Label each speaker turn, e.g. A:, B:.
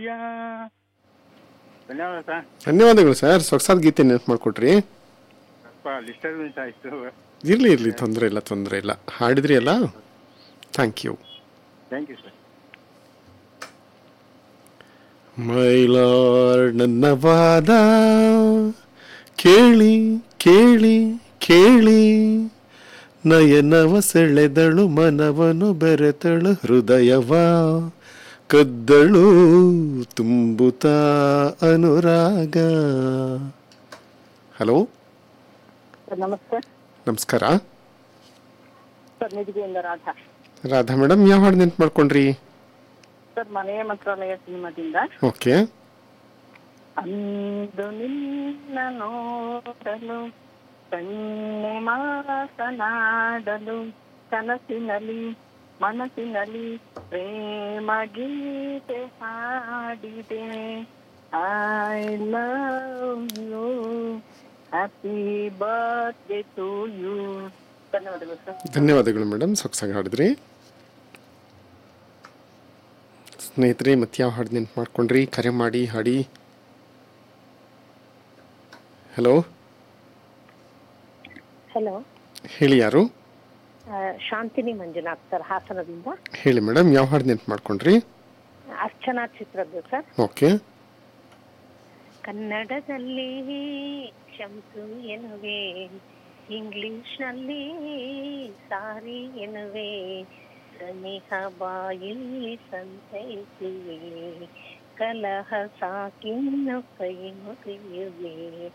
A: ಯಾ ಧನ್ಯವಾದ ಸರ್
B: ಧನ್ಯವಾದಗಳು ಸರ್ ಸೊಗಸಾದ ಗೀತೆ ನೆನಪು ಮಾಡಿಕೊಟ್ರಿ
A: ಸ್ವಲ್ಪ ಡಿಸ್ಟರ್ಬೆನ್ಸ್ ಆಯಿತು
B: ಇರಲಿ ಇರಲಿ ತೊಂದರೆ ಇಲ್ಲ ತೊಂದರೆ ಇಲ್ಲ ಹಾಡಿದ್ರಿ ಅಲ್ಲ thank you
A: thank you sir
B: my lord ನನ್ನ ವಾದ ಕೇಳಿ ಕೇಳಿ ಕೇಳಿ ನಯನವ ಸೆಳೆದಳು ಮನವನು ಬೆರೆತಳು ಹೃದಯವ ಕದ್ದಳು ತುಂಬುತ್ತಾ ಅನುರಾಗ ಹಲೋ
C: ಸರ್ ನಮಸ್ತೆ
B: ನಮಸ್ಕಾರ
C: ಸರ್ ನಿಧಿಗೆಯಿಂದ ರಾಧಾ
B: ರಾಧಾ ಮೇಡಮ್ ಯಾವ ಹಾಡು ನೆನ್ಪು ಮಾಡ್ಕೊಂಡ್ರಿ
C: ಸರ್ ಮನೆಯ ಮಂತ್ರಾಲಯ ಸಿನಿಮಾದಿಂದ
B: ಓಕೆ
C: ಅಂದು ನಿನ್ನ ನೋಡಲು ಕಣ್ಣೆ ಮಾತನಾಡಲು ಕನಸಿನಲ್ಲಿ ಮನಸ್ಸಿನಲ್ಲಿ ಪ್ರೇಮ ಗೀತೆ ಹಾಡಿದೆ I love you happy birthday to you ಧನ್ಯವಾದಗಳು ಸರ್
B: ಧನ್ಯವಾದಗಳು ಮೇಡಮ್ ಸೊಗಸಾಗಿ ಹಾಡಿದ್ರಿ ಸ್ನೇಹಿತರೆ ಮತ್ತೆ ಯಾವ ಹಾಡು ನೆನ್ಪು ಮಾಡ್ಕೊಂಡ್ರಿ ಕರೆ ಮಾಡಿ ಹಾಡಿ ಹಲೋ
D: ಹಲೋ
B: ಹೇಳಿ ಯಾರು
D: ಶಾಂತಿನಿ ಮಂಜುನಾಥ್ ಸರ್ ಹಾಸನದಿಂದ
B: ಹೇಳಿ ಮೇಡಮ್ ಯಾವ ಹಾಡು ನೆನ್ಪು ಮಾಡ್ಕೊಂಡ್ರಿ
D: ಅರ್ಚನಾ ಚಿತ್ರದ್ದು ಸರ್
B: ಓಕೆ
D: ಕನ್ನಡದಲ್ಲಿ ಶಂಸು ಎನ್ನುವೆ ಇಂಗ್ಲಿಷ್ನಲ್ಲಿ ಸಾರಿ ಎನ್ನುವೆ ಸನಿಹ ಬಾಯಲ್ಲಿ ಸಂತೈಸುವೆ ಕಲಹ ಸಾಕಿನ್ನು ಕೈ ಮುಗಿಯುವೆ